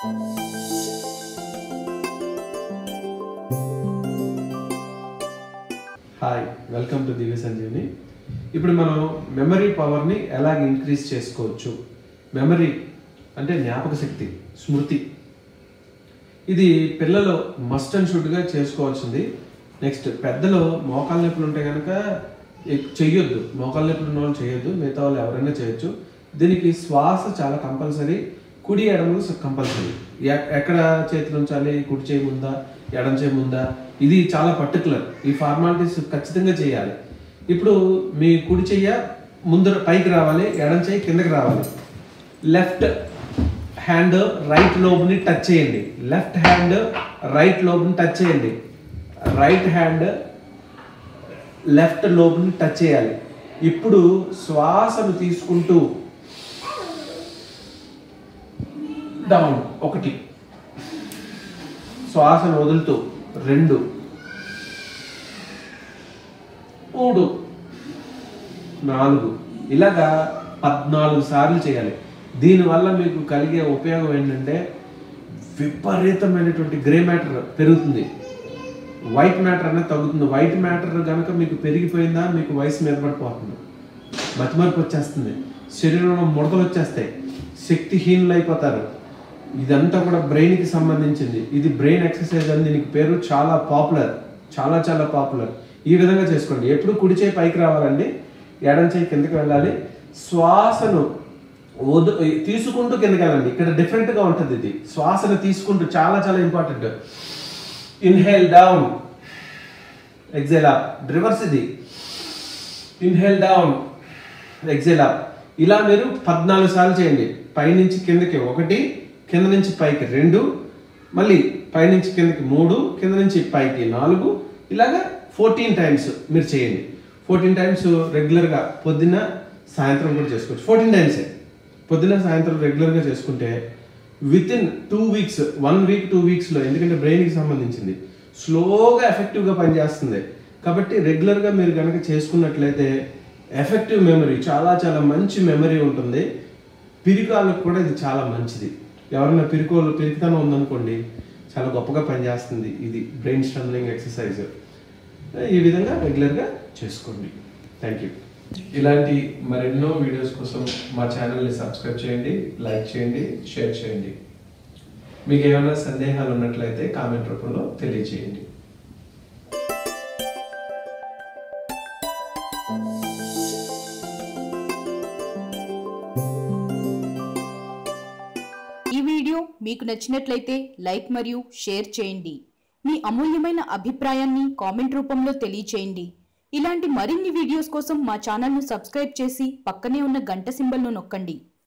hi welcome to Divya Sanjeevini ఇప్పుడు మనం memory పవర్ని ఎలాగ ఇంక్రీజ్ చేసుకోవచ్చు మెమరీ అంటే జ్ఞాపక శక్తి స్మృతి ఇది పిల్లలు మస్ట్ అండ్ షుడ్గా చేసుకోవాల్సింది నెక్స్ట్ పెద్దలు మోకాళ్ళ నొప్పులు ఉంటే కనుక ఎక్- చెయ్యొద్దు మోకాళ్ళ నొప్పులు ఉన్న వాళ్ళు చేయొద్దు మిగతా వాళ్ళు ఎవరైనా చేయొచ్చు దీనికి శ్వాస చాలా కంపల్సరీ కుడి ఎడమలు కంపల్సరీ ఎక్కడ చేతులు ఉంచాలి కుడి చేయి ముందా ఎడం చేయి ముందా ఇది చాలా పర్టికులర్ ఈ ఫార్మాలిటీస్ ఖచ్చితంగా చేయాలి ఇప్పుడు మీ కుడి చెయ్య ముందర పైకి రావాలి ఎడం చెయ్యి కిందకి రావాలి లెఫ్ట్ హ్యాండ్ రైట్ లోబ్ని టచ్ చేయండి లెఫ్ట్ హ్యాండ్ రైట్ లోబ్ని టచ్ చేయండి రైట్ హ్యాండ్ లెఫ్ట్ లోబ్ని టచ్ చేయాలి ఇప్పుడు శ్వాసను తీసుకుంటూ డౌన్ ఒకటి శ్వాసను వదులుతూ రెండు మూడు నాలుగు ఇలాగా పద్నాలుగు సార్లు చేయాలి దీనివల్ల మీకు కలిగే ఉపయోగం ఏంటంటే విపరీతమైనటువంటి గ్రే మ్యాటర్ పెరుగుతుంది వైట్ మ్యాటర్ అనేది తగ్గుతుంది వైట్ మ్యాటర్ కనుక మీకు పెరిగిపోయిందా మీకు వయసు మీద పడిపోతుంది మతిమరుపు వచ్చేస్తుంది శరీరంలో ముడతలు వచ్చేస్తాయి శక్తిహీనులు అయిపోతారు ఇదంతా కూడా బ్రెయిన్కి సంబంధించింది ఇది బ్రెయిన్ ఎక్సర్సైజ్ అని దీనికి పేరు చాలా పాపులర్ చాలా చాలా పాపులర్ ఈ విధంగా చేసుకోండి ఎప్పుడు కుడి చేయి పైకి రావాలండి ఎడం చేయి కిందకి వెళ్ళాలి శ్వాసను వదు తీసుకుంటూ కిందకి వెళ్ళండి ఇక్కడ డిఫరెంట్గా ఉంటుంది ఇది శ్వాసను తీసుకుంటూ చాలా చాలా important inhale down exhale up reverse ఇది ఇన్హేల్ డౌన్ ఎగ్జేల్ అప్ ఇలా మీరు పద్నాలుగు సార్లు చేయండి పైనుంచి కిందకి ఒకటి కింద నుంచి పైకి రెండు మళ్ళీ పైనుంచి కిందకి మూడు కింద నుంచి పైకి నాలుగు ఇలాగా ఫోర్టీన్ టైమ్స్ మీరు చేయండి ఫోర్టీన్ టైమ్స్ రెగ్యులర్గా పొద్దున్న సాయంత్రం కూడా చేసుకోవచ్చు ఫోర్టీన్ టైమ్సే పొద్దున్న సాయంత్రం రెగ్యులర్గా చేసుకుంటే within two weeks one week two వీక్స్లో ఎందుకంటే బ్రెయిన్కి సంబంధించింది స్లోగా ఎఫెక్టివ్గా పనిచేస్తుంది కాబట్టి రెగ్యులర్గా మీరు కనుక చేసుకున్నట్లయితే ఎఫెక్టివ్ మెమరీ చాలా చాలా మంచి మెమరీ ఉంటుంది పిరికాలకు కూడా ఇది చాలా మంచిది ఎవరైనా పిరికోలు పిరికితనం ఉందనుకోండి చాలా గొప్పగా పనిచేస్తుంది ఇది బ్రెయిన్ స్ట్రెంథనింగ్ ఎక్సర్సైజ్ ఈ విధంగా రెగ్యులర్గా చేసుకోండి థ్యాంక్ యూ ఇలాంటి మరెన్నో వీడియోస్ కోసం మా ఛానల్ని సబ్స్క్రైబ్ చేయండి లైక్ చేయండి షేర్ చేయండి మీకు ఏమైనా సందేహాలు ఉన్నట్లయితే కామెంట్ రూపంలో తెలియజేయండి ఈ వీడియో మీకు నచ్చినట్లయితే లైక్ మరియు షేర్ చేయండి మీ అమూల్యమైన అభిప్రాయాన్ని కామెంట్ రూపంలో తెలియచేయండి ఇలాంటి మరిన్ని వీడియోస్ కోసం మా ఛానల్ను సబ్స్క్రైబ్ చేసి పక్కనే ఉన్న గంట సింబల్ను నొక్కండి